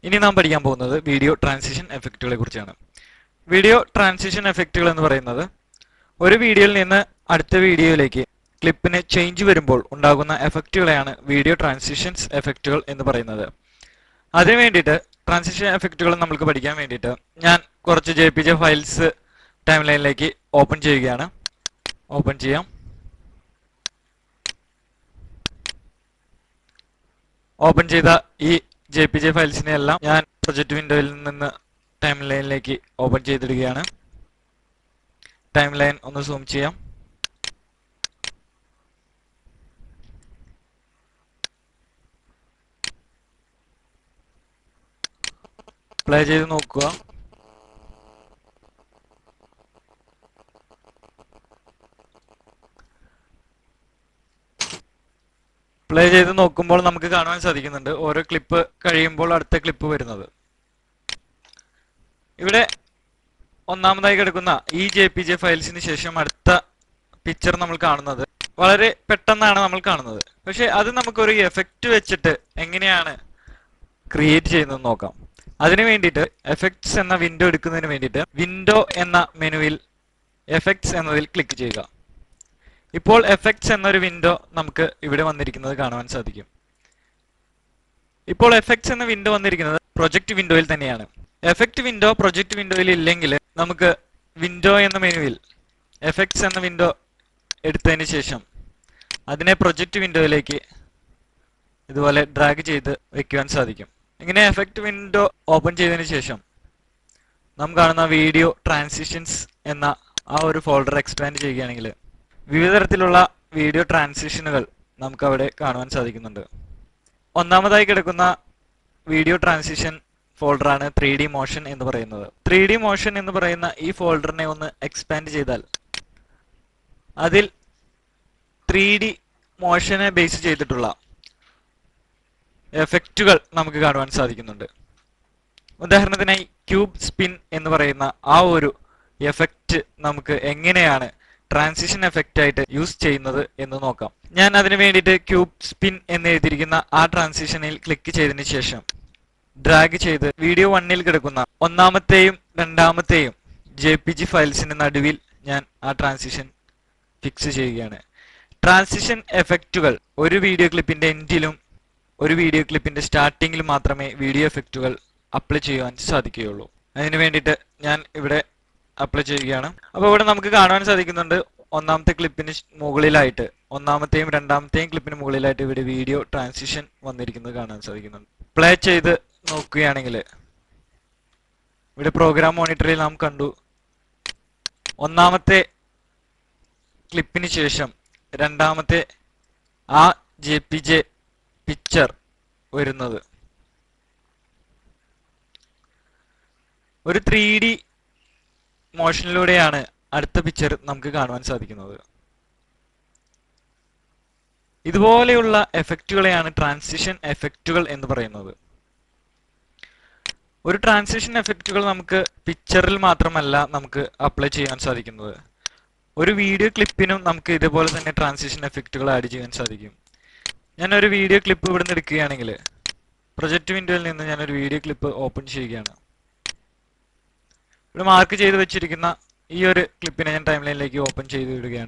ഇനി നാം പഠിക്കാൻ പോകുന്നത് വീഡിയോ ട്രാൻസിഷൻ എഫക്റ്റുകളെ കുറിച്ചാണ് വീഡിയോ ട്രാൻസിഷൻ എഫക്റ്റുകൾ എന്ന് പറയുന്നത് ഒരു വീഡിയോയിൽ നിന്ന് അടുത്ത വീഡിയോയിലേക്ക് ക്ലിപ്പിന് ചേഞ്ച് വരുമ്പോൾ ഉണ്ടാകുന്ന എഫക്റ്റുകളെയാണ് വീഡിയോ ട്രാൻസിഷൻസ് എഫക്റ്റുകൾ എന്ന് പറയുന്നത് അതിനു വേണ്ടിയിട്ട് ട്രാൻസിഷൻ എഫക്റ്റുകൾ നമ്മൾക്ക് പഠിക്കാൻ വേണ്ടിയിട്ട് ഞാൻ കുറച്ച് J P J files time ലൈനിലേക്ക് ഓപ്പൺ ചെയ്യുകയാണ് ഓപ്പൺ ചെയ്യാം ഓപ്പൺ ചെയ്ത ഈ ജെ പി ജെ ഫയൽസിനെ എല്ലാം ഞാൻ പ്രൊജക്ട് വിൻഡോയിൽ നിന്ന് ടൈം ലൈനിലേക്ക് ഓപ്പൺ ചെയ്തിടുകയാണ് ടൈം ലൈൻ ഒന്ന് സൂം ചെയ്യാം പ്ലേ ചെയ്ത് നോക്കുക പ്ലേ ചെയ്ത് നോക്കുമ്പോൾ നമുക്ക് കാണുവാൻ സാധിക്കുന്നുണ്ട് ഓരോ ക്ലിപ്പ് കഴിയുമ്പോൾ അടുത്ത ക്ലിപ്പ് വരുന്നത് ഇവിടെ ഒന്നാമതായി കിടക്കുന്ന ഈ ജെ പി ജെ ഫയൽസിന് ശേഷം അടുത്ത പിക്ചർ നമ്മൾ കാണുന്നത് വളരെ പെട്ടെന്നാണ് നമ്മൾ കാണുന്നത് പക്ഷെ അത് നമുക്കൊരു എഫക്റ്റ് വെച്ചിട്ട് എങ്ങനെയാണ് ക്രിയേറ്റ് ചെയ്യുന്നത് നോക്കാം അതിനു വേണ്ടിയിട്ട് എഫക്ട്സ് എന്ന വിൻഡോ എടുക്കുന്നതിന് വേണ്ടിയിട്ട് വിൻഡോ എന്ന മെനുവിൽ എഫക്ട്സ് എന്നതിൽ ക്ലിക്ക് ചെയ്യുക ഇപ്പോൾ എഫക്ട്സ് എന്നൊരു വിൻഡോ നമുക്ക് ഇവിടെ വന്നിരിക്കുന്നത് കാണുവാൻ സാധിക്കും ഇപ്പോൾ എഫക്ട്സ് എന്ന വിൻഡോ വന്നിരിക്കുന്നത് പ്രൊജക്ട് വിൻഡോയിൽ തന്നെയാണ് എഫക്ട് വിൻഡോ പ്രൊജക്ട് വിൻഡോയിൽ ഇല്ലെങ്കിൽ നമുക്ക് വിൻഡോ എന്ന മെനുവിൽ എഫക്ട്സ് എന്ന വിൻഡോ എടുത്തതിന് ശേഷം അതിനെ പ്രൊജക്ട് വിൻഡോയിലേക്ക് ഇതുപോലെ ഡ്രാഗ് ചെയ്ത് വെക്കുവാൻ സാധിക്കും ഇങ്ങനെ എഫക്ട് വിൻഡോ ഓപ്പൺ ചെയ്തതിന് ശേഷം നാം കാണുന്ന വീഡിയോ ട്രാൻസിഷൻസ് എന്ന ആ ഒരു ഫോൾഡർ എക്സ്പാൻഡ് ചെയ്യുകയാണെങ്കിൽ വിവിധ തരത്തിലുള്ള വീഡിയോ ട്രാൻസിഷനുകൾ നമുക്ക് അവിടെ കാണുവാൻ സാധിക്കുന്നുണ്ട് ഒന്നാമതായി കിടക്കുന്ന വീഡിയോ ട്രാൻസിഷൻ ഫോൾഡറാണ് ത്രീ ഡി മോഷൻ എന്ന് പറയുന്നത് ത്രീ ഡി മോഷൻ എന്ന് പറയുന്ന ഈ ഫോൾഡറിനെ ഒന്ന് എക്സ്പാൻഡ് ചെയ്താൽ അതിൽ ത്രീ ഡി മോഷനെ ബേസ് ചെയ്തിട്ടുള്ള എഫക്റ്റുകൾ നമുക്ക് കാണുവാൻ സാധിക്കുന്നുണ്ട് ഉദാഹരണത്തിനായി ക്യൂബ് സ്പിൻ എന്ന് പറയുന്ന ആ ഒരു എഫക്റ്റ് നമുക്ക് എങ്ങനെയാണ് ട്രാൻസിഷൻ എഫക്റ്റ് ആയിട്ട് യൂസ് ചെയ്യുന്നത് എന്ന് നോക്കാം ഞാൻ അതിന് വേണ്ടിയിട്ട് ക്യൂബ് സ്പിൻ എന്ന് എഴുതിയിരിക്കുന്ന ആ ട്രാൻസിഷനിൽ ക്ലിക്ക് ചെയ്തതിന് ശേഷം ഡ്രാഗ് ചെയ്ത് വീഡിയോ വണ്ണിൽ കിടക്കുന്ന ഒന്നാമത്തെയും രണ്ടാമത്തെയും ജെ പി ജി ഫയൽസിന് നടുവിൽ ഞാൻ ആ ട്രാൻസിഷൻ ഫിക്സ് ചെയ്യുകയാണ് ട്രാൻസിഷൻ എഫക്റ്റുകൾ ഒരു വീഡിയോ ക്ലിപ്പിന്റെ എൻഡിലും ഒരു വീഡിയോ ക്ലിപ്പിന്റെ സ്റ്റാർട്ടിങ്ങിലും മാത്രമേ വീഡിയോ എഫക്റ്റുകൾ അപ്ലൈ ചെയ്യുവാൻ സാധിക്കുകയുള്ളൂ അതിന് വേണ്ടിയിട്ട് ഞാൻ ഇവിടെ അപ്ലൈ ചെയ്യുകയാണ് അപ്പോൾ ഇവിടെ നമുക്ക് കാണുവാൻ സാധിക്കുന്നുണ്ട് ഒന്നാമത്തെ ക്ലിപ്പിന് മുകളിലായിട്ട് ഒന്നാമത്തെയും രണ്ടാമത്തെയും ക്ലിപ്പിന് മുകളിലായിട്ട് ഇവിടെ വീഡിയോ ട്രാൻസിഷൻ വന്നിരിക്കുന്നത് കാണാൻ സാധിക്കുന്നുണ്ട് പ്ലേ ചെയ്ത് നോക്കുകയാണെങ്കിൽ ഇവിടെ പ്രോഗ്രാം മോണിറ്ററിൽ നാം കണ്ടു ഒന്നാമത്തെ ക്ലിപ്പിന് ശേഷം രണ്ടാമത്തെ ആ ജെ പി ജെ പിക്ചർ വരുന്നത് ഒരു ത്രീ ഡി മോഷനിലൂടെയാണ് അടുത്ത പിക്ചർ നമുക്ക് കാണുവാൻ സാധിക്കുന്നത് ഇതുപോലെയുള്ള എഫക്റ്റുകളെയാണ് ട്രാൻസിഷൻ എഫക്റ്റുകൾ എന്ന് പറയുന്നത് ഒരു ട്രാൻസിഷൻ എഫക്റ്റുകൾ നമുക്ക് പിക്ചറിൽ മാത്രമല്ല നമുക്ക് അപ്ലൈ ചെയ്യാൻ സാധിക്കുന്നത് ഒരു വീഡിയോ ക്ലിപ്പിനും നമുക്ക് ഇതുപോലെ തന്നെ ട്രാൻസിഷൻ എഫക്റ്റുകൾ ആഡ് ചെയ്യാൻ സാധിക്കും ഞാൻ ഒരു വീഡിയോ ക്ലിപ്പ് ഇവിടുന്ന് എടുക്കുകയാണെങ്കിൽ പ്രൊജക്ട് വിൻഡോയിൽ നിന്ന് ഞാൻ ഒരു വീഡിയോ ക്ലിപ്പ് ഓപ്പൺ ചെയ്യുകയാണ് ഇവിടെ മാർക്ക് ചെയ്ത് വെച്ചിരിക്കുന്ന ഈ ഒരു ക്ലിപ്പിനെ ഞാൻ ടൈം ലൈനിലേക്ക് ഓപ്പൺ ചെയ്ത് വിടുകയാണ്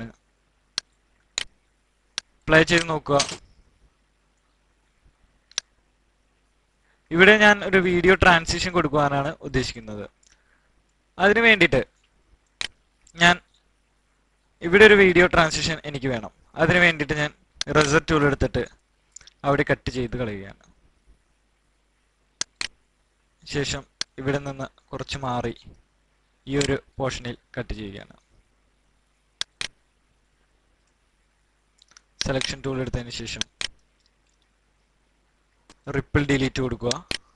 പ്ലേ ചെയ്ത് നോക്കുക ഇവിടെ ഞാൻ ഒരു വീഡിയോ ട്രാൻസിഷൻ കൊടുക്കുവാനാണ് ഉദ്ദേശിക്കുന്നത് അതിനു വേണ്ടിയിട്ട് ഞാൻ ഇവിടെ ഒരു വീഡിയോ ട്രാൻസിഷൻ എനിക്ക് വേണം അതിനു വേണ്ടിയിട്ട് ഞാൻ റെസർ ടൂൾ എടുത്തിട്ട് അവിടെ കട്ട് ചെയ്ത് കളയുകയാണ് ശേഷം ഇവിടെ നിന്ന് കുറച്ച് മാറി ഈ ഒരു പോർഷനിൽ കട്ട് ചെയ്യുകയാണ് സെലക്ഷൻ ടൂൾ എടുത്തതിന് ശേഷം റിപ്പിൾ ഡിലീറ്റ് കൊടുക്കുക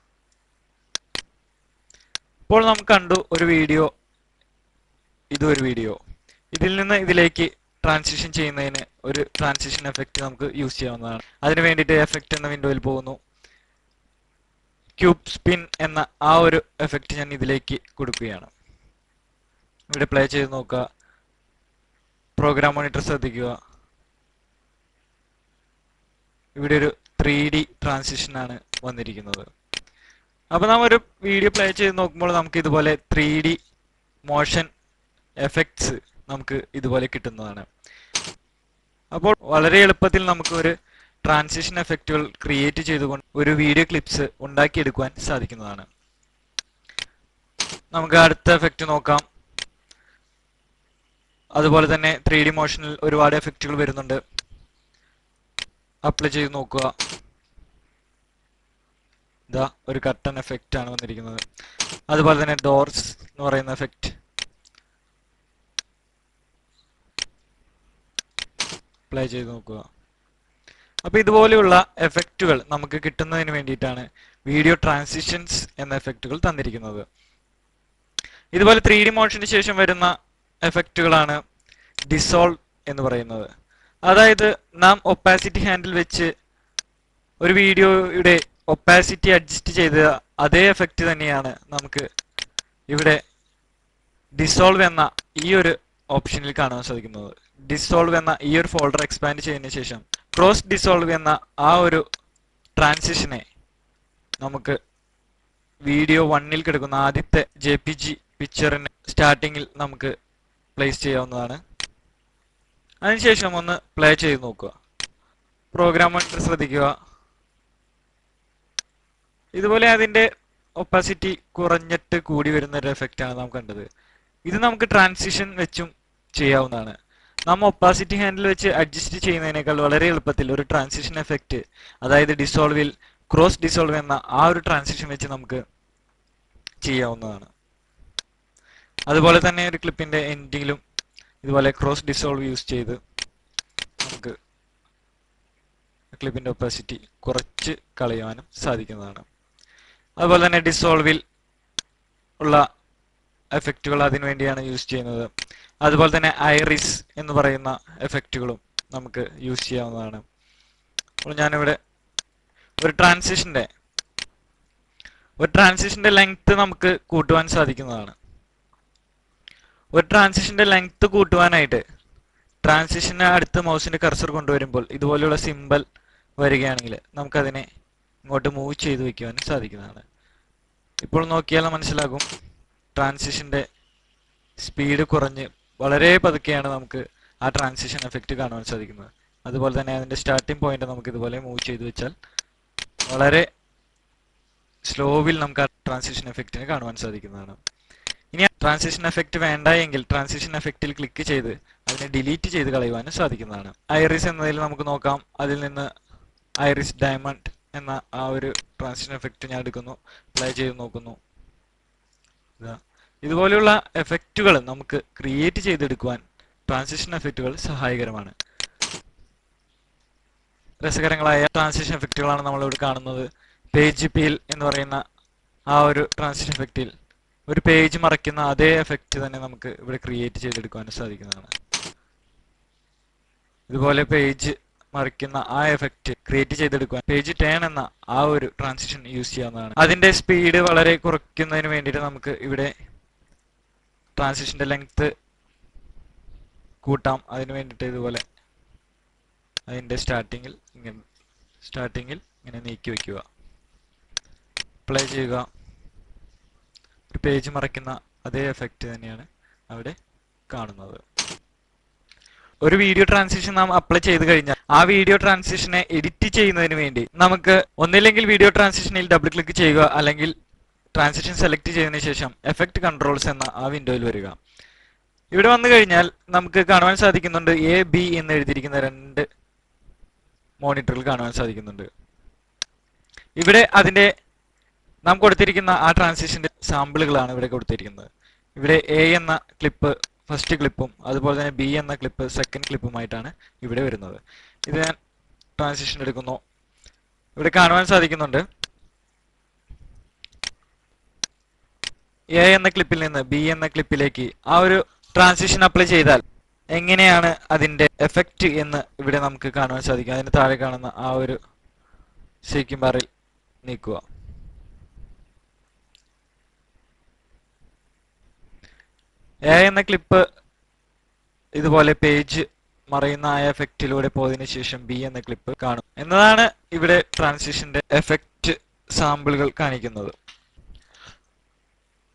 ഇപ്പോൾ നമുക്ക് കണ്ടു ഒരു വീഡിയോ ഇതും ഒരു വീഡിയോ ഇതിൽ നിന്ന് ഇതിലേക്ക് ട്രാൻസിഷൻ ചെയ്യുന്നതിന് ഒരു ട്രാൻസിഷൻ എഫക്റ്റ് നമുക്ക് യൂസ് ചെയ്യാവുന്നതാണ് അതിന് വേണ്ടിയിട്ട് എഫക്റ്റ് എന്ന വിൻഡോയിൽ പോകുന്നു ക്യൂബ് സ്പിൻ എന്ന ആ ഒരു എഫക്റ്റ് ഞാൻ ഇതിലേക്ക് കൊടുക്കുകയാണ് ഇവിടെ പ്ലേ ചെയ്ത് നോക്കുക പ്രോഗ്രാം മോണിറ്റർ ശ്രദ്ധിക്കുക ഇവിടെ ഒരു ത്രീ ഡി ട്രാൻസിഷൻ ആണ് വന്നിരിക്കുന്നത് അപ്പൊ നാം ഒരു വീഡിയോ പ്ലേ ചെയ്ത് നോക്കുമ്പോൾ നമുക്ക് ഇതുപോലെ ത്രീ ഡി മോഷൻ എഫക്ട്സ് നമുക്ക് ഇതുപോലെ കിട്ടുന്നതാണ് അപ്പോൾ വളരെ എളുപ്പത്തിൽ നമുക്ക് ഒരു ട്രാൻസിഷൻ എഫക്റ്റുകൾ ക്രിയേറ്റ് ചെയ്തുകൊണ്ട് ഒരു വീഡിയോ ക്ലിപ്സ് ഉണ്ടാക്കിയെടുക്കുവാൻ സാധിക്കുന്നതാണ് നമുക്ക് അടുത്ത എഫക്റ്റ് നോക്കാം അതുപോലെ തന്നെ ത്രീ ഡി മോഷനിൽ ഒരുപാട് എഫക്റ്റുകൾ വരുന്നുണ്ട് അപ്ലൈ ചെയ്ത് നോക്കുക ഇതാ ഒരു കട്ടൺ എഫക്റ്റ് ആണ് വന്നിരിക്കുന്നത് അതുപോലെ തന്നെ ഡോർസ് എന്ന് പറയുന്ന എഫക്റ്റ് അപ്ലൈ ചെയ്ത് നോക്കുക അപ്പൊ ഇതുപോലെയുള്ള എഫക്റ്റുകൾ നമുക്ക് കിട്ടുന്നതിന് വേണ്ടിയിട്ടാണ് വീഡിയോ ട്രാൻസിഷൻസ് എന്ന എഫക്റ്റുകൾ തന്നിരിക്കുന്നത് ഇതുപോലെ ത്രീ ഡി മോഷന് ശേഷം വരുന്ന എഫക്റ്റുകളാണ് ഡിസോൾവ് എന്ന് പറയുന്നത് അതായത് നാം ഒപ്പാസിറ്റി ഹാൻഡിൽ വെച്ച് ഒരു വീഡിയോയുടെ ഒപ്പാസിറ്റി അഡ്ജസ്റ്റ് ചെയ്ത അതേ എഫക്റ്റ് തന്നെയാണ് നമുക്ക് ഇവിടെ ഡിസോൾവ് എന്ന ഈ ഒരു ഓപ്ഷനിൽ കാണാൻ സാധിക്കുന്നത് ഡിസോൾവ് എന്ന ഈ ഒരു ഫോൾഡർ എക്സ്പാൻഡ് ചെയ്തതിനു ശേഷം ക്രോസ് ഡിസോൾവ് എന്ന ആ ഒരു ട്രാൻസിഷനെ നമുക്ക് വീഡിയോ വണ്ണിൽ കിടക്കുന്ന ആദ്യത്തെ ജെ പി ജി പിക്ചറിന് സ്റ്റാർട്ടിങ്ങിൽ നമുക്ക് പ്ലേസ് ചെയ്യാവുന്നതാണ് അതിനുശേഷം ഒന്ന് പ്ലേ ചെയ്ത് നോക്കുക പ്രോഗ്രാം ശ്രദ്ധിക്കുക ഇതുപോലെ അതിന്റെ ഒപ്പാസിറ്റി കുറഞ്ഞിട്ട് കൂടി വരുന്ന ഒരു എഫക്റ്റ് ആണ് നാം കണ്ടത് ഇത് നമുക്ക് ട്രാൻസിഷൻ വെച്ചും ചെയ്യാവുന്നതാണ് നാം ഒപ്പാസിറ്റി ഹാൻഡിൽ വെച്ച് അഡ്ജസ്റ്റ് ചെയ്യുന്നതിനേക്കാൾ വളരെ എളുപ്പത്തിൽ ഒരു ട്രാൻസിഷൻ എഫക്റ്റ് അതായത് ഡിസോൾവിൽ ക്രോസ് ഡിസോൾവ് എന്ന ആ ഒരു ട്രാൻസിഷൻ വെച്ച് നമുക്ക് ചെയ്യാവുന്നതാണ് അതുപോലെ തന്നെ ഒരു ക്ലിപ്പിന്റെ എൻഡിലും ഇതുപോലെ ക്രോസ് ഡിസോൾവ് യൂസ് ചെയ്ത് നമുക്ക് ക്ലിപ്പിന്റെ ഒപ്പാസിറ്റി കുറച്ച് കളയുവാനും സാധിക്കുന്നതാണ് അതുപോലെ തന്നെ ഡിസോൾവിൽ ഉള്ള എഫക്റ്റുകൾ അതിനു വേണ്ടിയാണ് യൂസ് ചെയ്യുന്നത് അതുപോലെ തന്നെ ഐറിസ് എന്ന് പറയുന്ന എഫക്റ്റുകളും നമുക്ക് യൂസ് ചെയ്യാവുന്നതാണ് അപ്പോൾ ഞാനിവിടെ ഒരു ട്രാൻസിഷന്റെ ഒരു ട്രാൻസിഷന്റെ ലെങ്ത് നമുക്ക് കൂട്ടുവാൻ സാധിക്കുന്നതാണ് ഒരു ട്രാൻസിഷന്റെ ലെങ്ത് കൂട്ടുവാനായിട്ട് ട്രാൻസിഷന് അടുത്ത് മൗസിന്റെ കർസർ കൊണ്ടുവരുമ്പോൾ ഇതുപോലെയുള്ള സിമ്പൽ വരികയാണെങ്കിൽ നമുക്കതിനെ ഇങ്ങോട്ട് മൂവ് ചെയ്ത് വെക്കുവാൻ സാധിക്കുന്നതാണ് ഇപ്പോൾ നോക്കിയാൽ മനസ്സിലാകും ട്രാൻസിഷന്റെ സ്പീഡ് കുറഞ്ഞ് വളരെ പതുക്കെയാണ് നമുക്ക് ആ ട്രാൻസിഷൻ എഫക്റ്റ് കാണുവാൻ സാധിക്കുന്നത് അതുപോലെ തന്നെ അതിന്റെ സ്റ്റാർട്ടിംഗ് പോയിന്റ് നമുക്ക് ഇതുപോലെ മൂവ് ചെയ്ത് വെച്ചാൽ വളരെ സ്ലോവിൽ നമുക്ക് ആ ട്രാൻസിഷൻ എഫക്റ്റിനെ കാണുവാൻ സാധിക്കുന്നതാണ് ഇനി ട്രാൻസിഷൻ എഫക്റ്റ് വേണ്ട എങ്കിൽ ട്രാൻസിഷൻ എഫക്റ്റിൽ ക്ലിക്ക് ചെയ്ത് അതിനെ ഡിലീറ്റ് ചെയ്ത് കളയുവാനും സാധിക്കുന്നതാണ് ഐറിസ് എന്നതിൽ നമുക്ക് നോക്കാം അതിൽ നിന്ന് ഐറിസ് ഡയമണ്ട് എന്ന ആ ഒരു ട്രാൻസിഷൻ എഫക്റ്റ് ഞാൻ എടുക്കുന്നു പ്ലേ ചെയ്ത് നോക്കുന്നു ഇതാ. ഇതുപോലെയുള്ള എഫക്റ്റുകൾ നമുക്ക് ക്രിയേറ്റ് ചെയ്തെടുക്കുവാൻ ട്രാൻസിഷൻ എഫക്റ്റുകൾ സഹായകരമാണ് രസകരങ്ങളായ ട്രാൻസിഷൻ എഫക്റ്റുകളാണ് നമ്മളിവിടെ കാണുന്നത് പേജ് പീൽ എന്ന് പറയുന്ന ആ ഒരു ട്രാൻസിഷൻ എഫക്റ്റിൽ ഒരു പേജ് മറയ്ക്കുന്ന അതേ എഫക്റ്റ് തന്നെ നമുക്ക് ഇവിടെ ക്രിയേറ്റ് ചെയ്തെടുക്കുവാൻ സാധിക്കുന്നതാണ് ഇതുപോലെ പേജ് മറിക്കുന്ന ആ എഫക്റ്റ് ക്രിയേറ്റ് ചെയ്തെടുക്കുവാൻ പേജ് ടേൺ എന്ന ആ ഒരു ട്രാൻസിഷൻ യൂസ് ചെയ്യാവുന്നതാണ് അതിന്റെ സ്പീഡ് വളരെ കുറയ്ക്കുന്നതിന് വേണ്ടിയിട്ട് നമുക്ക് ഇവിടെ ട്രാൻസിഷന്റെ ലെങ്ത് കൂട്ടാം അതിന് വേണ്ടിയിട്ട് ഇതുപോലെ അതിന്റെ സ്റ്റാർട്ടിങ്ങിൽ ഇങ്ങനെ സ്റ്റാർട്ടിങ്ങിൽ ഇങ്ങനെ നീക്കി വെക്കുക പ്ലേ ചെയ്യുക ഒരു പേജ് മറയ്ക്കുന്ന അതേ എഫക്റ്റ് തന്നെയാണ് അവിടെ കാണുന്നത് ഒരു വീഡിയോ ട്രാൻസിഷൻ നാം അപ്ലൈ ചെയ്ത് കഴിഞ്ഞാൽ ആ വീഡിയോ ട്രാൻസിഷനെ എഡിറ്റ് ചെയ്യുന്നതിന് വേണ്ടി നമുക്ക് ഒന്നില്ലെങ്കിൽ വീഡിയോ ട്രാൻസിഷനിൽ ഡബിൾ ക്ലിക്ക് ചെയ്യുക അല്ലെങ്കിൽ ട്രാൻസിഷൻ സെലക്ട് ചെയ്തതിനു ശേഷം എഫക്ട് കൺട്രോൾസ് എന്ന ആ വിൻഡോയിൽ വരിക ഇവിടെ വന്നു കഴിഞ്ഞാൽ നമുക്ക് കാണുവാൻ സാധിക്കുന്നുണ്ട് എ ബി എന്ന് എഴുതിയിരിക്കുന്ന രണ്ട് മോണിറ്ററിൽ കാണുവാൻ സാധിക്കുന്നുണ്ട് ഇവിടെ അതിന്റെ നാം കൊടുത്തിരിക്കുന്ന ആ ട്രാൻസിഷന്റെ സാമ്പിളുകളാണ് ഇവിടെ കൊടുത്തിരിക്കുന്നത് ഇവിടെ എ എന്ന ക്ലിപ്പ് ഫസ്റ്റ് ക്ലിപ്പും അതുപോലെ തന്നെ ബി എന്ന ക്ലിപ്പ് സെക്കൻഡ് ക്ലിപ്പുമായിട്ടാണ് ഇവിടെ വരുന്നത് ഇത് ഞാൻ ട്രാൻസിഷൻ എടുക്കുന്നു ഇവിടെ കാണുവാൻ സാധിക്കുന്നുണ്ട് എ എന്ന ക്ലിപ്പിൽ നിന്ന് ബി എന്ന ക്ലിപ്പിലേക്ക് ആ ഒരു ട്രാൻസിഷൻ അപ്ലൈ ചെയ്താൽ എങ്ങനെയാണ് അതിന്റെ എഫക്റ്റ് എന്ന് ഇവിടെ നമുക്ക് കാണുവാൻ സാധിക്കും അതിന് താഴെ കാണുന്ന ആ ഒരു സീക്കിം ബാറിൽ നീക്കുക എ എന്ന ക്ലിപ്പ് ഇതുപോലെ പേജ് മറയുന്ന ആ എഫക്റ്റിലൂടെ പോയതിനു ശേഷം ബി എന്ന ക്ലിപ്പ് കാണും എന്നതാണ് ഇവിടെ ട്രാൻസിഷന്റെ എഫക്റ്റ് സാമ്പിളുകൾ കാണിക്കുന്നത്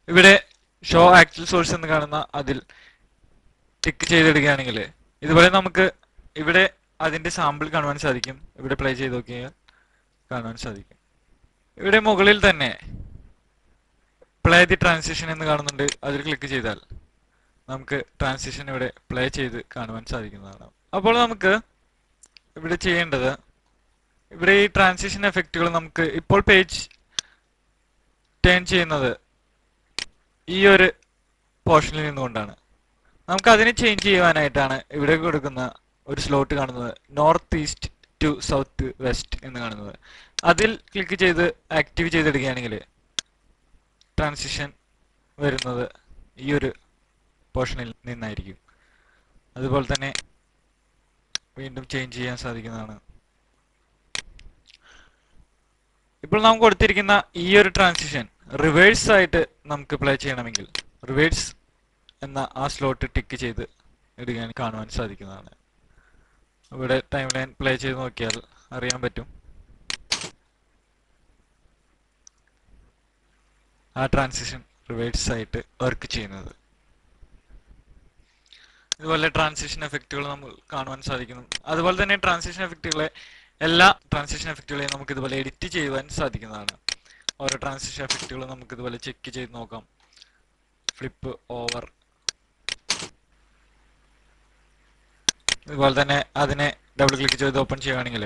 ഇവിടെ ഷോ ആക്ച്വൽ സോഴ്സ് എന്ന് കാണുന്ന അതിൽ ടിക്ക് ചെയ്തിടുകയാണെങ്കിൽ ഇതുപോലെ നമുക്ക് ഇവിടെ അതിന്റെ സാമ്പിൾ കാണുവാൻ സാധിക്കും ഇവിടെ പ്ലേ ചെയ്ത് നോക്കിയാൽ കാണുവാൻ സാധിക്കും ഇവിടെ മുകളിൽ തന്നെ പ്ലേ ദി ട്രാൻസിഷൻ എന്ന് കാണുന്നുണ്ട് അതിൽ ക്ലിക്ക് ചെയ്താൽ നമുക്ക് ട്രാൻസിഷൻ ഇവിടെ പ്ലേ ചെയ്ത് കാണുവാൻ സാധിക്കുന്നതാണ് അപ്പോൾ നമുക്ക് ഇവിടെ ചെയ്യേണ്ടത് ഇവിടെ ഈ ട്രാൻസിഷൻ എഫക്റ്റുകൾ നമുക്ക് ഇപ്പോൾ പേജ് ടേൺ ചെയ്യുന്നത് ഈ ഒരു പോർഷനിൽ നിന്നുകൊണ്ടാണ് നമുക്ക് അതിനെ ചേഞ്ച് ചെയ്യുവാനായിട്ടാണ് ഇവിടെ കൊടുക്കുന്ന ഒരു സ്ലോട്ട് കാണുന്നത് north east to south west എന്ന് കാണുന്നത് അതിൽ ക്ലിക്ക് ചെയ്ത് ആക്റ്റീവ് ചെയ്തെടുക്കുകയാണെങ്കിൽ ട്രാൻസിഷൻ വരുന്നത് ഈ ഒരു പോർഷനിൽ നിന്നായിരിക്കും അതുപോലെ തന്നെ വീണ്ടും ചേഞ്ച് ചെയ്യാൻ സാധിക്കുന്നതാണ് ഇപ്പോൾ നാം കൊടുത്തിരിക്കുന്ന ഈ ഒരു ട്രാൻസിഷൻ റിവേഴ്സ് ആയിട്ട് നമുക്ക് പ്ലേ ചെയ്യണമെങ്കിൽ റിവേഴ്സ് എന്ന ആ സ്ലോട്ട് ടിക്ക് ചെയ്ത് ഇടുകയാണ് കാണുവാൻ സാധിക്കുന്നതാണ് ഇവിടെ ടൈം ലൈൻ പ്ലേ ചെയ്ത് നോക്കിയാൽ അറിയാൻ പറ്റും ആ ട്രാൻസിഷൻ റിവേഴ്സ് ആയിട്ട് വർക്ക് ചെയ്യുന്നത് ഇതുപോലെ ട്രാൻസിഷൻ എഫക്റ്റുകൾ നമ്മൾ കാണുവാൻ സാധിക്കുന്നു അതുപോലെ തന്നെ ട്രാൻസിഷൻ എഫക്റ്റുകളെ എല്ലാ ട്രാൻസിഷൻ എഫക്റ്റുകളെയും നമുക്ക് ഇതുപോലെ എഡിറ്റ് ചെയ്യുവാൻ സാധിക്കുന്നതാണ് ഓരോ ട്രാൻസിഷൻ എഫക്റ്റുകൾ നമുക്ക് ഇതുപോലെ ചെക്ക് ചെയ്ത് നോക്കാം ഫ്ലിപ്പ് ഓവർ ഇതുപോലെ തന്നെ അതിനെ ഡബിൾ ക്ലിക്ക് ചെയ്ത് ഓപ്പൺ ചെയ്യുകയാണെങ്കിൽ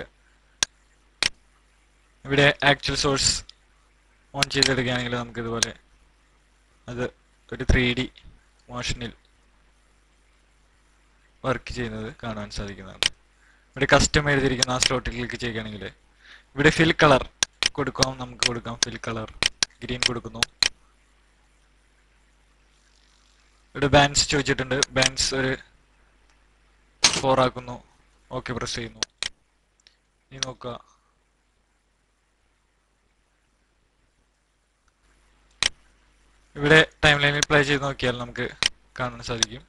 ഇവിടെ ആക്ച്വൽ സോഴ്സ് ഓൺ ചെയ്തെടുക്കുകയാണെങ്കിൽ നമുക്ക് ഇതുപോലെ അത് ഒരു ത്രീ ഡി മോഷനിൽ വർക്ക് ചെയ്യുന്നത് കാണുവാൻ സാധിക്കുന്നതാണ് ഇവിടെ കസ്റ്റം എഴുതിയിരിക്കുന്ന ആ സ്ലോട്ടിൽ ക്ലിക്ക് ചെയ്യുകയാണെങ്കിൽ ഇവിടെ ഫിൽ കളർ കൊടുക്കാം നമുക്ക് കൊടുക്കാം ഫിൽ കളർ ഗ്രീൻ കൊടുക്കുന്നു ഇവിടെ ബാൻസ് ചോദിച്ചിട്ടുണ്ട് ബാൻസ് ഒരു ഫോർ ആക്കുന്നു ഓക്കെ പ്രസ് ചെയ്യുന്നു ഇനി നോക്കുക ഇവിടെ ടൈം ലൈനിൽ പ്ലേ ചെയ്ത് നോക്കിയാൽ നമുക്ക് കാണാൻ സാധിക്കും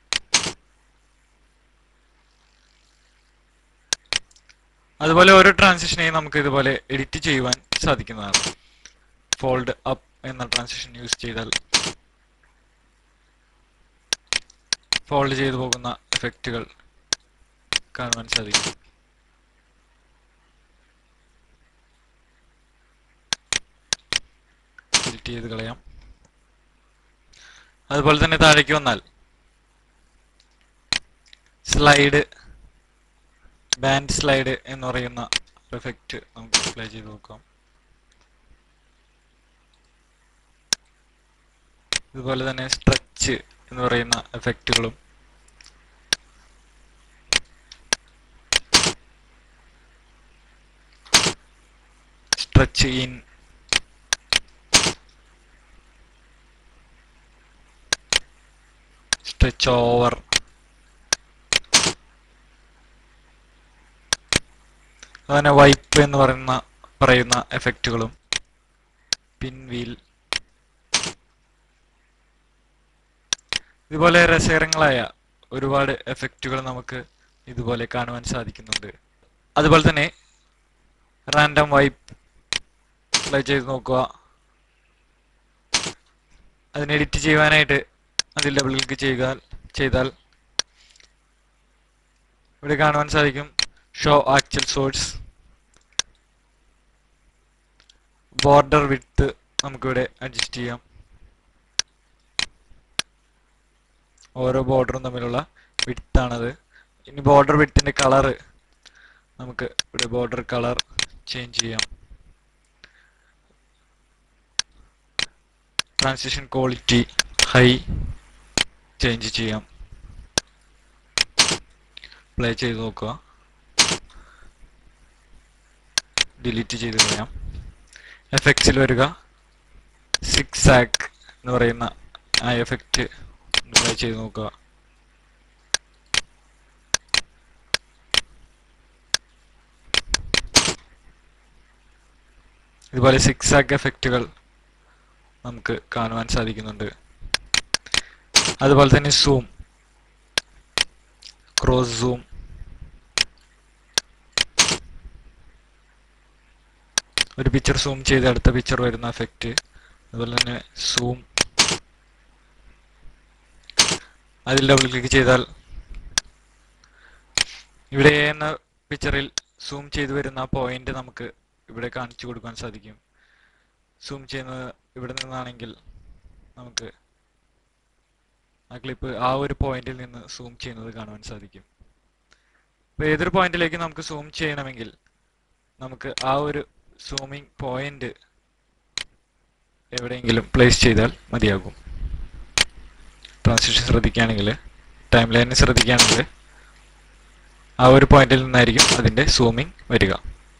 അതുപോലെ ഓരോ ട്രാൻസിഷനെയും നമുക്ക് ഇതുപോലെ എഡിറ്റ് ചെയ്യുവാൻ സാധിക്കുന്നതാണ് ഫോൾഡ് അപ്പ് എന്ന ട്രാൻസിഷൻ യൂസ് ചെയ്താൽ ഫോൾഡ് ചെയ്തു പോകുന്ന എഫക്റ്റുകൾ കാണുവാൻ സാധിക്കും എഡിറ്റ് ചെയ്ത് കളയാം അതുപോലെ തന്നെ താഴേക്ക് വന്നാൽ സ്ലൈഡ് ബാൻഡ് സ്ലൈഡ് എന്ന് പറയുന്ന എഫക്റ്റ് നമുക്ക് അപ്ലൈ ചെയ്ത് നോക്കാം ഇതുപോലെ തന്നെ സ്ട്രെച്ച് എന്ന് പറയുന്ന എഫക്റ്റുകളും സ്ട്രെച്ച് ഇൻ സ്ട്രെച്ച് ഓവർ അതുപോലെ വൈപ്പ് എന്ന് പറയുന്ന പറയുന്ന എഫക്റ്റുകളും പിൻ വീൽ ഇതുപോലെ രസകരങ്ങളായ ഒരുപാട് എഫക്റ്റുകൾ നമുക്ക് ഇതുപോലെ കാണുവാൻ സാധിക്കുന്നുണ്ട് അതുപോലെ തന്നെ റാൻഡം വൈപ്പ് അപ്ലൈ ചെയ്ത് നോക്കുക അതിന് എഡിറ്റ് ചെയ്യുവാനായിട്ട് അതിൽ ഡബിൾ ക്ലിക്ക് ചെയ്യുക ചെയ്താൽ ഇവിടെ കാണുവാൻ സാധിക്കും show actual source border width നമുക്കിവിടെ അഡ്ജസ്റ്റ് ചെയ്യാം ഓരോ ബോർഡറും തമ്മിലുള്ള വിഡ്ത്താണത് ഇനി ബോർഡർ വിഡ്ത്തിന്റെ കളറ് നമുക്ക് ഇവിടെ ബോർഡർ കളർ ചേഞ്ച് ചെയ്യാം ട്രാൻസിഷൻ ക്വാളിറ്റി ഹൈ ചേഞ്ച് ചെയ്യാം പ്ലേ ചെയ്ത് നോക്കുക ഡിലീറ്റ് ചെയ്ത് കളയാം എഫക്ട്സിൽ വരിക സിക്സ് ആക്ക് എന്ന് പറയുന്ന ആ എഫക്റ്റ് പ്ലേ ചെയ്ത് നോക്കുക ഇതുപോലെ സിക്സ് ആക്ക് എഫക്റ്റുകൾ നമുക്ക് കാണുവാൻ സാധിക്കുന്നുണ്ട് അതുപോലെ തന്നെ സൂം ക്രോസ് സൂം ഒരു പിക്ചർ സൂം ചെയ്ത് അടുത്ത പിക്ചർ വരുന്ന എഫക്റ്റ് അതുപോലെ തന്നെ സൂം അതിൽ ഡബിൾ ക്ലിക്ക് ചെയ്താൽ ഇവിടെ എ എന്ന പിക്ചറിൽ സൂം ചെയ്തു വരുന്ന പോയിന്റ് നമുക്ക് ഇവിടെ കാണിച്ചു കൊടുക്കാൻ സാധിക്കും സൂം ചെയ്യുന്നത് ഇവിടെ നിന്നാണെങ്കിൽ നമുക്ക് ആ ക്ലിപ്പ് ആ ഒരു പോയിന്റിൽ നിന്ന് സൂം ചെയ്യുന്നത് കാണുവാൻ സാധിക്കും അപ്പോൾ ഏതൊരു പോയിന്റിലേക്ക് നമുക്ക് സൂം ചെയ്യണമെങ്കിൽ നമുക്ക് ആ ഒരു സൂമിങ് പോയിന്റ് എവിടെയെങ്കിലും പ്ലേസ് ചെയ്താൽ മതിയാകും ട്രാൻസിഷൻ ശ്രദ്ധിക്കുകയാണെങ്കിൽ ടൈം ലൈനിൽ ശ്രദ്ധിക്കുകയാണെങ്കിൽ ആ ഒരു പോയിന്റിൽ നിന്നായിരിക്കും അതിന്റെ സൂമിങ് വരിക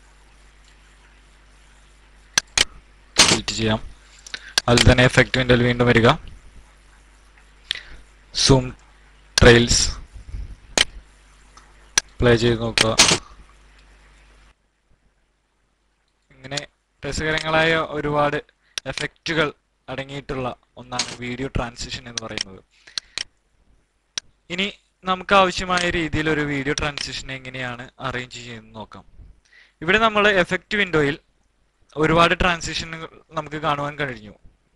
ഡിലീറ്റ് ചെയ്യാം അതിൽ തന്നെ എഫക്റ്റ് വിൻഡോയിൽ വീണ്ടും വരിക സൂം ട്രെയിൽസ് പ്ലേ ചെയ്ത് നോക്കുക ഇങ്ങനെ രസകരങ്ങളായ ഒരുപാട് എഫക്റ്റുകൾ അടങ്ങിയിട്ടുള്ള ഒന്നാണ് വീഡിയോ ട്രാൻസിഷൻ എന്ന് പറയുന്നത് ഇനി നമുക്ക് ആവശ്യമായ രീതിയിൽ ഒരു വീഡിയോ ട്രാൻസിഷൻ എങ്ങനെയാണ് അറേഞ്ച് ചെയ്യുന്നത് നോക്കാം ഇവിടെ നമ്മൾ എഫക്റ്റ് വിൻഡോയിൽ ഒരുപാട് ട്രാൻസിഷനുകൾ നമുക്ക് കാണുവാൻ കഴിഞ്ഞു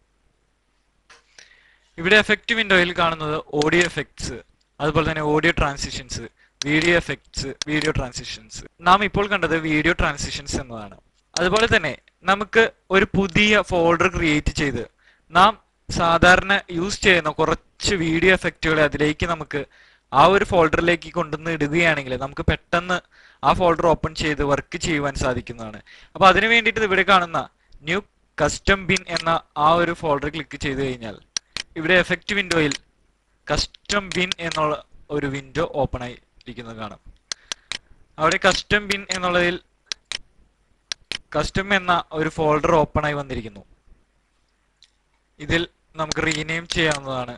ഇവിടെ എഫക്റ്റ് വിൻഡോയിൽ കാണുന്നത് ഓഡിയോ എഫക്ട്സ് അതുപോലെ തന്നെ audio transitions video effects video transitions നാം ഇപ്പോൾ കണ്ടത് വീഡിയോ ട്രാൻസിഷൻസ് എന്നതാണ് അതുപോലെ തന്നെ നമുക്ക് ഒരു പുതിയ ഫോൾഡർ ക്രിയേറ്റ് ചെയ്ത് നാം സാധാരണ യൂസ് ചെയ്യുന്ന കുറച്ച് വീഡിയോ എഫക്റ്റുകളെ അതിലേക്ക് നമുക്ക് ആ ഒരു ഫോൾഡറിലേക്ക് കൊണ്ടുവന്ന് ഇടുകയാണെങ്കിൽ നമുക്ക് പെട്ടെന്ന് ആ ഫോൾഡർ ഓപ്പൺ ചെയ്ത് വർക്ക് ചെയ്യുവാൻ സാധിക്കുന്നതാണ് അപ്പൊ അതിനു വേണ്ടിയിട്ട് ഇവിടെ കാണുന്ന ന്യൂ കസ്റ്റം ബിൻ എന്ന ആ ഒരു ഫോൾഡർ ക്ലിക്ക് ചെയ്ത് കഴിഞ്ഞാൽ ഇവിടെ എഫക്റ്റ് വിൻഡോയിൽ കസ്റ്റം ബിൻ എന്നുള്ള ഒരു വിൻഡോ ഓപ്പൺ ആയി ഇരിക്കുന്നത് കാണാം അവിടെ കസ്റ്റം ബിൻ എന്നുള്ളതിൽ കസ്റ്റം എന്ന ഒരു ഫോൾഡർ ഓപ്പൺ ആയി വന്നിരിക്കുന്നു ഇതിൽ നമുക്ക് റീനെയിം ചെയ്യാവുന്നതാണ്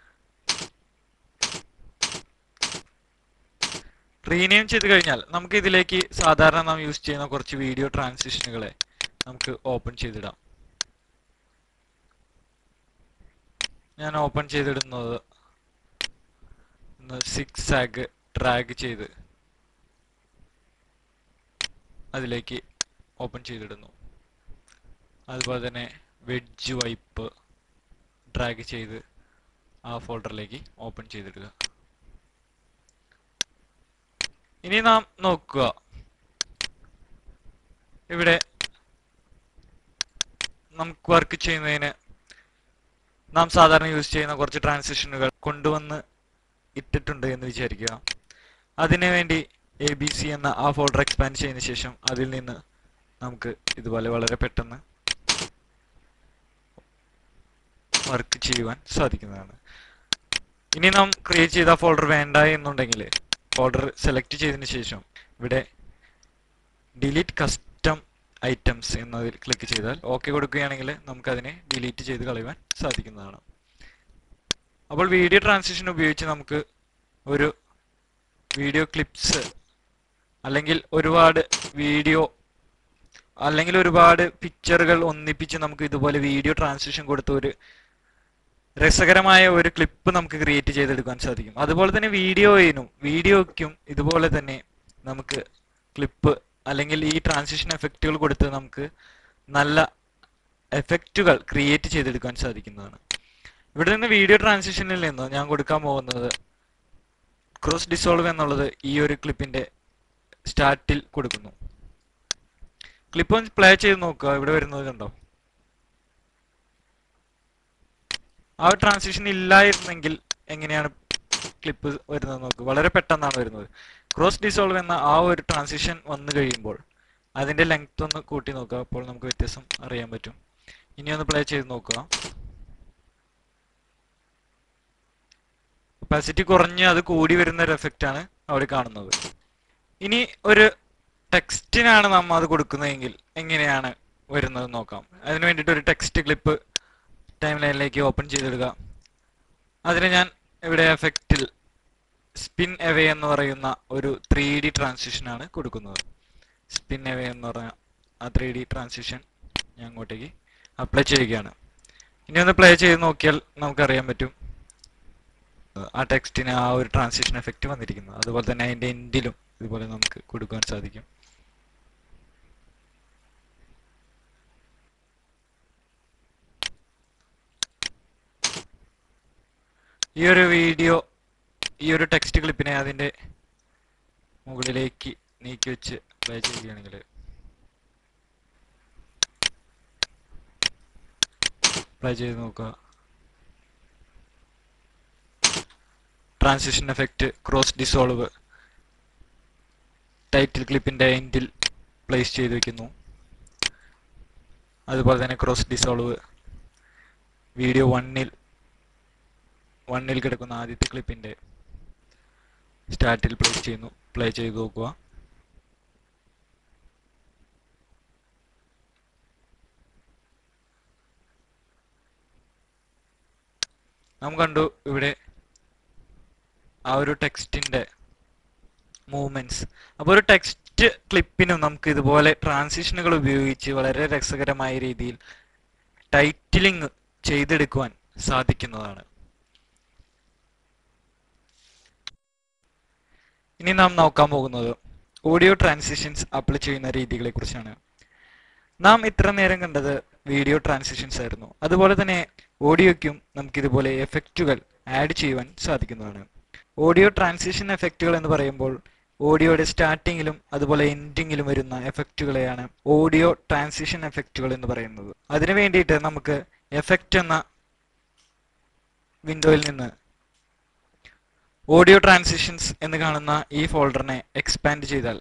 റീനെയിം ചെയ്ത് കഴിഞ്ഞാൽ നമുക്ക് ഇതിലേക്ക് സാധാരണ നാം യൂസ് ചെയ്യുന്ന കുറച്ച് വീഡിയോ ട്രാൻസിഷനുകളെ നമുക്ക് ഓപ്പൺ ചെയ്തിടാം ഞാൻ ഓപ്പൺ ചെയ്തിടുന്നത് സിക്സ് ആഗ് ഡ്രാഗ് ചെയ്ത് അതിലേക്ക് ഓപ്പൺ ചെയ്തിടുന്നു അതുപോലെ തന്നെ വെഡ്ജ് വൈപ്പ് ഡ്രാഗ് ചെയ്ത് ആ ഫോൾഡറിലേക്ക് ഓപ്പൺ ചെയ്തിടുക ഇനി നാം നോക്കുക ഇവിടെ നമുക്ക് വർക്ക് ചെയ്യുന്നതിന് നാം സാധാരണ യൂസ് ചെയ്യുന്ന കുറച്ച് ട്രാൻസിഷനുകൾ കൊണ്ടുവന്ന് ഇട്ടിട്ടുണ്ട് എന്ന് വിചാരിക്കുക അതിനു വേണ്ടി എ ബി സി എന്ന ആ ഫോൾഡർ എക്സ്പാൻഡ് ചെയ്തതിനു ശേഷം അതിൽ നിന്ന് നമുക്ക് ഇതുപോലെ വളരെ പെട്ടെന്ന് വർക്ക് ചെയ്യുവാൻ സാധിക്കുന്നതാണ് ഇനി നാം ക്രിയേറ്റ് ചെയ്ത ഫോൾഡർ വേണ്ട എന്നുണ്ടെങ്കിൽ ഫോൾഡർ സെലക്ട് ചെയ്തതിനു ശേഷം ഇവിടെ ഡിലീറ്റ് കസ്റ്റം ഐറ്റംസ് എന്നതിൽ ക്ലിക്ക് ചെയ്താൽ ഓക്കെ കൊടുക്കുകയാണെങ്കിൽ നമുക്ക് അതിനെ ഡിലീറ്റ് ചെയ്ത് കളയുവാൻ സാധിക്കുന്നതാണ് അപ്പോൾ വീഡിയോ ട്രാൻസിഷൻ ഉപയോഗിച്ച് നമുക്ക് ഒരു വീഡിയോ ക്ലിപ്സ് അല്ലെങ്കിൽ ഒരുപാട് വീഡിയോ അല്ലെങ്കിൽ ഒരുപാട് പിക്ചറുകൾ ഒന്നിപ്പിച്ച് നമുക്ക് ഇതുപോലെ വീഡിയോ ട്രാൻസിഷൻ കൊടുത്ത ഒരു രസകരമായ ഒരു ക്ലിപ്പ് നമുക്ക് ക്രിയേറ്റ് ചെയ്തെടുക്കാൻ സാധിക്കും അതുപോലെ തന്നെ വീഡിയോയിനും വീഡിയോയ്ക്കും ഇതുപോലെ തന്നെ നമുക്ക് ക്ലിപ്പ് അല്ലെങ്കിൽ ഈ ട്രാൻസിഷൻ എഫക്റ്റുകൾ കൊടുത്ത് നമുക്ക് നല്ല എഫക്റ്റുകൾ ക്രിയേറ്റ് ചെയ്തെടുക്കാൻ സാധിക്കുന്നതാണ് ഇവിടെ നിന്ന് വീഡിയോ ട്രാൻസിഷനിൽ നിന്ന് ഞാൻ കൊടുക്കാൻ പോകുന്നത് ക്രോസ് ഡിസോൾവ് എന്നുള്ളത് ഈ ഒരു ക്ലിപ്പിന്റെ സ്റ്റാർട്ടിൽ കൊടുക്കുന്നു ക്ലിപ്പ് ഒന്ന് പ്ലേ ചെയ്ത് നോക്കുക ഇവിടെ വരുന്നത് കണ്ടോ ആ ഒരു ട്രാൻസിഷൻ ഇല്ലായിരുന്നെങ്കിൽ എങ്ങനെയാണ് ക്ലിപ്പ് വരുന്നത് നോക്കുക വളരെ പെട്ടെന്നാണ് വരുന്നത് ക്രോസ് ഡിസോൾവ് എന്ന ആ ഒരു ട്രാൻസിഷൻ വന്നു കഴിയുമ്പോൾ അതിന്റെ ലെങ്ത് ഒന്ന് കൂട്ടി നോക്കുക അപ്പോൾ നമുക്ക് വ്യത്യാസം അറിയാൻ പറ്റും ഇനി ഒന്ന് പ്ലേ ചെയ്ത് നോക്കുക കപ്പാസിറ്റി കുറഞ്ഞ് അത് കൂടി വരുന്ന ഒരു എഫക്റ്റ് ആണ് അവിടെ കാണുന്നത് ഇനി ഒരു ടെക്സ്റ്റിനാണ് നമ്മൾ അത് കൊടുക്കുന്നതെങ്കിൽ എങ്ങനെയാണ് വരുന്നത് നോക്കാം അതിന് വേണ്ടിയിട്ട് ഒരു ടെക്സ്റ്റ് ക്ലിപ്പ് ടൈം ലൈനിലേക്ക് ഓപ്പൺ ചെയ്തിടുക അതിന് ഞാൻ ഇവിടെ എഫക്റ്റിൽ സ്പിൻ എവേ എന്ന് പറയുന്ന ഒരു ത്രീ ഡി ട്രാൻസിഷൻ ആണ് കൊടുക്കുന്നത് സ്പിൻ എവേ എന്ന് പറഞ്ഞ ആ ത്രീ ഡി ട്രാൻസിഷൻ ഞാൻ അങ്ങോട്ടേക്ക് അപ്ലൈ ചെയ്യുകയാണ് ഇനി ഒന്ന് പ്ലേ ചെയ്ത് നോക്കിയാൽ നമുക്കറിയാൻ പറ്റും ആ ടെക്സ്റ്റിന് ആ ഒരു ട്രാൻസിഷൻ എഫക്റ്റ് വന്നിരിക്കുന്നത് അതുപോലെ തന്നെ അതിന്റെ എൻഡിലും ഇതുപോലെ നമുക്ക് കൊടുക്കാൻ സാധിക്കും ഈ ഒരു വീഡിയോ ഈ ഒരു ടെക്സ്റ്റ് ക്ലിപ്പിനെ അതിന്റെ മുകളിലേക്ക് നീക്കി വെച്ച് പ്ലേ ചെയ്യുകയാണെങ്കിൽ പ്ലേ ചെയ്ത് നോക്കുക transition effect cross dissolve title ക്ലിപ്പിന്റെ എൻഡിൽ പ്ലേസ് ചെയ്ത് വെക്കുന്നു അതുപോലെ തന്നെ ക്രോസ് ഡിസോൾവ് വീഡിയോ വണ്ണിൽ വണ്ണിൽ കിടക്കുന്ന ആദ്യത്തെ ക്ലിപ്പിന്റെ സ്റ്റാർട്ടിൽ പ്ലേസ് ചെയ്യുന്നു പ്ലേ ചെയ്ത് നോക്കുക നാം കണ്ടു ഇവിടെ ആ ഒരു ടെക്സ്റ്റിന്റെ മൂവ്മെന്റ്സ് അപ്പോൾ ഒരു ടെക്സ്റ്റ് ക്ലിപ്പിനും നമുക്ക് ഇതുപോലെ ട്രാൻസിഷനുകൾ ഉപയോഗിച്ച് വളരെ രസകരമായ രീതിയിൽ ടൈറ്റിലിംഗ് ചെയ്തെടുക്കുവാൻ സാധിക്കുന്നതാണ് ഇനി നാം നോക്കാൻ പോകുന്നത് ഓഡിയോ ട്രാൻസിഷൻസ് അപ്ലൈ ചെയ്യുന്ന രീതികളെ കുറിച്ചാണ് നാം ഇത്ര നേരം കണ്ടത് വീഡിയോ ട്രാൻസിഷൻസ് ആയിരുന്നു അതുപോലെ തന്നെ ഓഡിയോയ്ക്കും നമുക്ക് ഇതുപോലെ എഫക്റ്റുകൾ ആഡ് ചെയ്യുവാൻ സാധിക്കുന്നതാണ് ഓഡിയോ ട്രാൻസിഷൻ എഫക്റ്റുകൾ എന്ന് പറയുമ്പോൾ ഓഡിയോയുടെ സ്റ്റാർട്ടിങ്ങിലും അതുപോലെ എൻഡിങ്ങിലും വരുന്ന എഫക്റ്റുകളെയാണ് ഓഡിയോ ട്രാൻസിഷൻ എഫക്റ്റുകൾ എന്ന് പറയുന്നത് അതിനു വേണ്ടിയിട്ട് നമുക്ക് എഫക്റ്റ് എന്ന വിൻഡോയിൽ നിന്ന് ഓഡിയോ ട്രാൻസിഷൻസ് എന്ന് കാണുന്ന ഈ ഫോൾഡറിനെ എക്സ്പാൻഡ് ചെയ്താൽ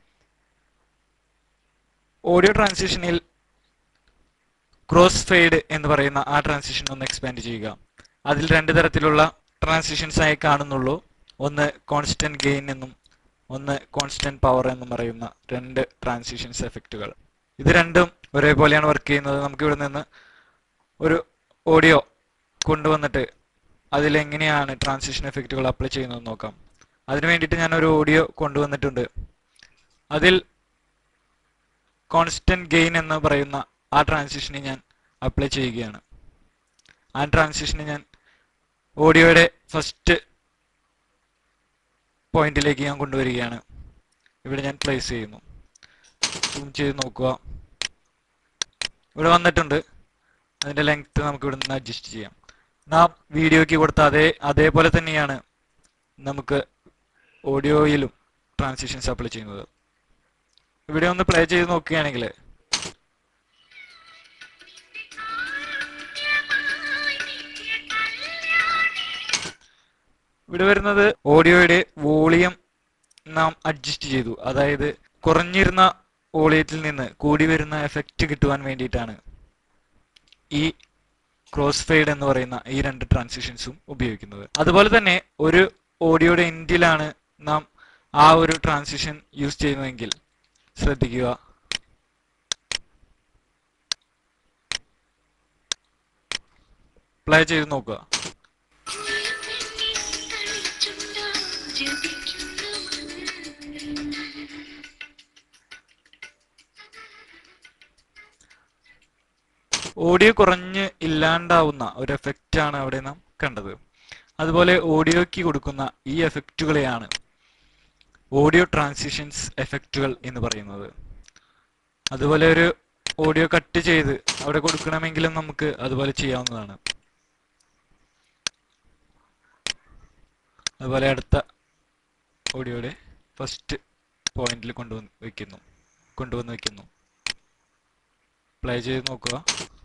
ഓഡിയോ ട്രാൻസിഷനിൽ ക്രോസ് ഫെയ്ഡ് എന്ന് പറയുന്ന ആ ട്രാൻസിഷൻ ഒന്ന് എക്സ്പാൻഡ് ചെയ്യുക അതിൽ രണ്ട് തരത്തിലുള്ള ട്രാൻസിഷൻസ് ആയി കാണുന്നുള്ളൂ ഒന്ന് കോൺസ്റ്റന്റ് ഗെയിൻ എന്നും ഒന്ന് കോൺസ്റ്റന്റ് പവർ എന്നും പറയുന്ന രണ്ട് ട്രാൻസിഷൻസ് എഫക്റ്റുകൾ ഇത് രണ്ടും ഒരേപോലെയാണ് വർക്ക് ചെയ്യുന്നത് നമുക്ക് ഇവിടെ നിന്ന് ഒരു ഓഡിയോ കൊണ്ടുവന്നിട്ട് അതിലെങ്ങനെയാണ് ട്രാൻസിഷൻ എഫക്റ്റുകൾ അപ്ലൈ ചെയ്യുന്നത് നോക്കാം അതിനു വേണ്ടിയിട്ട് ഞാൻ ഒരു ഓഡിയോ കൊണ്ടുവന്നിട്ടുണ്ട് അതിൽ കോൺസ്റ്റന്റ് ഗെയിൻ എന്ന് പറയുന്ന ആ ട്രാൻസിഷനെ ഞാൻ അപ്ലൈ ചെയ്യുകയാണ് ആ ട്രാൻസിഷനെ ഞാൻ ഓഡിയോയുടെ ഫസ്റ്റ് പോയിന്റിലേക്ക് ഞാൻ കൊണ്ടുവരികയാണ് ഇവിടെ ഞാൻ പ്ലേസ് ചെയ്യുന്നു സൂം ചെയ്ത് നോക്കുക ഇവിടെ വന്നിട്ടുണ്ട് അതിന്റെ ലെങ്ത് നമുക്ക് ഇവിടെ നിന്ന് അഡ്ജസ്റ്റ് ചെയ്യാം നാം വീഡിയോയ്ക്ക് കൊടുത്ത അതേ അതേപോലെ തന്നെയാണ് നമുക്ക് ഓഡിയോയിലും ട്രാൻസിഷൻസ് അപ്ലൈ ചെയ്യുന്നത് ഇവിടെ ഒന്ന് പ്ലേ ചെയ്ത് നോക്കുകയാണെങ്കിൽ ഇവിടെ വരുന്നത് ഓഡിയോയുടെ വോളിയം നാം അഡ്ജസ്റ്റ് ചെയ്തു അതായത് കുറഞ്ഞിരുന്ന വോളിയത്തിൽ നിന്ന് കൂടി വരുന്ന എഫക്റ്റ് കിട്ടുവാൻ വേണ്ടിയിട്ടാണ് ഈ ക്രോസ് ഫെയ്ഡ് എന്ന് പറയുന്ന ഈ രണ്ട് ട്രാൻസിഷൻസും ഉപയോഗിക്കുന്നത് അതുപോലെ തന്നെ ഒരു ഓഡിയോയുടെ എൻഡിലാണ് നാം ആ ഒരു ട്രാൻസിഷൻ യൂസ് ചെയ്യുന്നതെങ്കിൽ ശ്രദ്ധിക്കുക പ്ലേ ചെയ്ത് നോക്കുക ഓഡിയോ കുറഞ്ഞ് ഇല്ലാണ്ടാവുന്ന ഒരു എഫക്റ്റ് ആണ് അവിടെ നാം കണ്ടത് അതുപോലെ ഓഡിയോയ്ക്ക് കൊടുക്കുന്ന ഈ എഫക്റ്റുകളെയാണ് ഓഡിയോ ട്രാൻസിഷൻസ് എഫക്റ്റുകൾ എന്ന് പറയുന്നത് അതുപോലെ ഒരു ഓഡിയോ കട്ട് ചെയ്ത് അവിടെ കൊടുക്കണമെങ്കിലും നമുക്ക് അതുപോലെ ചെയ്യാവുന്നതാണ് അതുപോലെ അടുത്ത ഓഡിയോയുടെ ഫസ്റ്റ് പോയിന്റിൽ കൊണ്ടുവന്ന് വെക്കുന്നു കൊണ്ടുവന്ന് വെക്കുന്നു പ്ലേ ചെയ്ത് നോക്കുക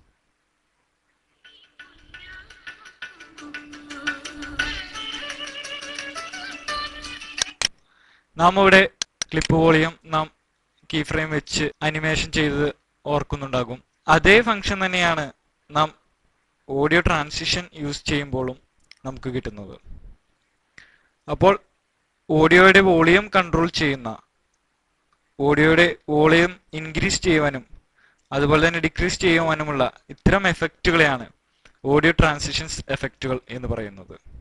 നാം ഇവിടെ ക്ലിപ്പ് വോളിയം നാം കീ ഫ്രെയിം വെച്ച് അനിമേഷൻ ചെയ്തത് ഓർക്കുന്നുണ്ടാകും അതേ ഫംഗ്ഷൻ തന്നെയാണ് നാം ഓഡിയോ ട്രാൻസിഷൻ യൂസ് ചെയ്യുമ്പോഴും നമുക്ക് കിട്ടുന്നത് അപ്പോൾ ഓഡിയോയുടെ വോളിയം കൺട്രോൾ ചെയ്യുന്ന ഓഡിയോയുടെ വോളിയം ഇൻക്രീസ് ചെയ്യുവാനും അതുപോലെ തന്നെ ഡിക്രീസ് ചെയ്യുവാനുമുള്ള ഇത്തരം എഫക്റ്റുകളെയാണ് ഓഡിയോ ട്രാൻസിഷൻസ് എഫക്റ്റുകൾ എന്ന് പറയുന്നത്